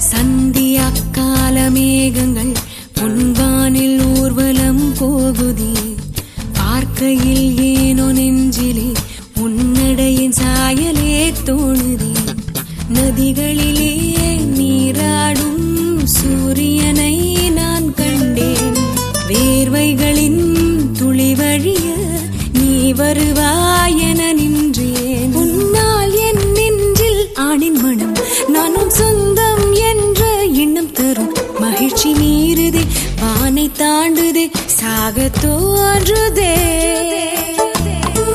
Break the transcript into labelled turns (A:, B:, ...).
A: சந்தியா கால மேகங்கள் பொன்வானில் ஊர்வலம் போகுதே பார்க்கையில் ஏனோ நெஞ்சிலே உன்னடையின் சாயலே தோணுதே நதிகளிலே நீராடும் சூரியனை நான் கண்டேன் வேர்வைகளின் துளி வழிய நீ வருவாயென நின்றேன் உன்னால் என் நெஞ்சில் ஆணின் மனம் நானும் சொந்தம் என்ற எண்ணம் தரும் மகிழ்ச்சி மீறுதே வானை தாண்டுதே சாக தோன்றுதே